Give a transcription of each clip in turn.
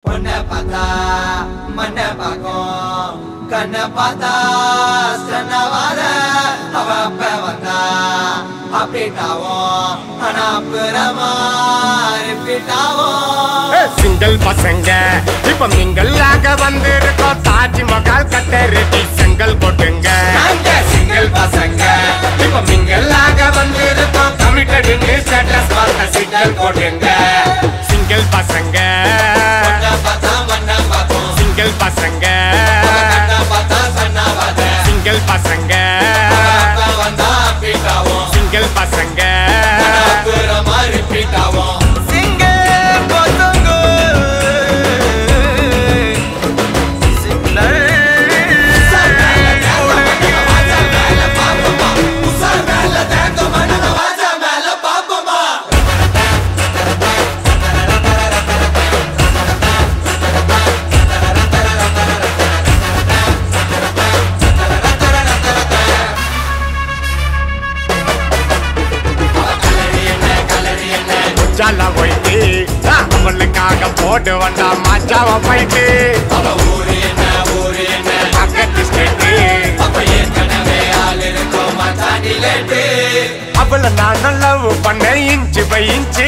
பொண்ணை பார்த்தா மண்ணை பார்க்கும் கண்ணை பார்த்தா சன்னவாத அவ அப்ப வந்தா அப்படிட்டாவும் ஆனா அப்புறமா ரிப்பீட்டாவும் சிங்கிள் பசங்க இப்ப மிங்கல்லாக வந்திருக்கோம் தாஜ்மஹால் கட்ட ரெடி செங்கல் போட்டுங்க நாங்க சிங்கிள் பசங்க இப்ப மிங்கல்லாக வந்திருக்கோம் கமிட்டடுன்னு ஸ்டேட்டஸ் பார்த்த சிங்கிள் போட்டுங்க சிங்கிள் பசங்க பொண்ணை பார்த்தா மண்ணை பார்க்கும் சிங்கிள் பசங்க கண்ணை பார்த்தா சன்னவாத சிங்கிள் பசங்க அப்ப வந்தா அப்படிட்டாவும் சிங்கிள் பசங்க அப்புறமா ரிப்பீட்டாவும் சிங்கிள் பசங்க ஜாலா போயிட்டு அவளுக்காக போட்டு வந்தா மச்சாவ போயிட்டு பக்கத்து ஸ்டேட்டு அவள நான் லவ் பண்ண இன்ச்சு பை இன்ச்சு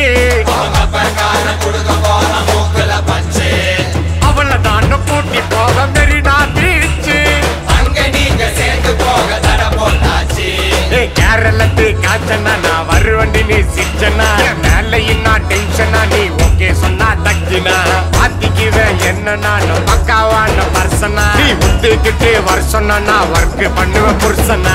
அவள நான் கூட்டி போக மெரினா பீச்சு ஏ கேரளத்து காய்ச்சனா நான் வருவண்டி நீ சிச்சனா மேல இன்னா டென்ஷனா நீ ஓகே சொன்னா தக்கினா மாத்திக்குவேன் என்ன நான் பக்காவான பர்சனா நீ முத்துக்கிட்டு வருஷம்னா நான் ஒர்க் பண்ணுவேன் புருஷனா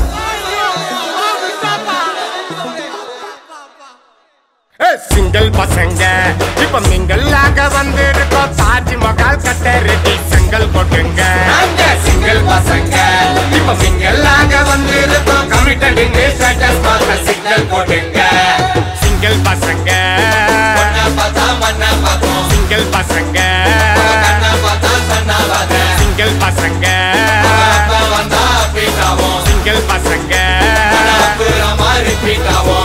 சிங்கிள் பசங்க இப்ப மிங்கல்லாக வந்திருக்கோம் தாஜ்மஹால் கட்ட ரெடி செங்கல் போட்டுங்க சிங்கிள் பசங்க இப்ப மிங்கல்லாக வந்திருக்கோம் கமிட்டடுன்னு ஸ்டேட்டஸ் பார்த்த சிக்னல் போட்டுங்க சிங்கிள் பசங்க பொண்ணை பார்த்தா மண்ணை பார்க்கும் சிங்கிள் பசங்க கண்ணை பார்த்தா சன்னாவாத சிங்கிள் பசங்க அப்ப வந்தா அப்படிட்டாவும் சிங்கிள் பசங்க அப்புறமா ரிப்பீட்டாவும்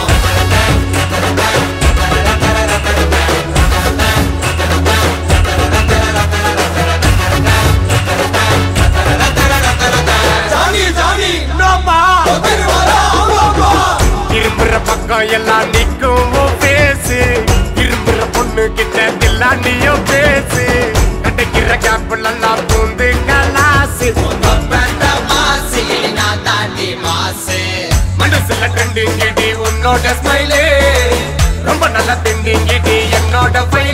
ஜானி ஜானி திருவாரா ஆமாப்பா இரும்புற பக்கம் எல்லாம் நிக்கும் உன் பேசு இரும்புற பொண்ணு கிட்ட எல்லாம் நீயும் பேசு கிடைக்கிற கேப்பிள் எல்லாம் பூந்து கலாசு பெத்த மாசு நான் தாண்டி மாசு மனசுல ட்ரெண்டிங் கிடி உன்னோட ஸ்மைலே ரொம்ப நல்லா திண்டிங்கிடி என்னோட பை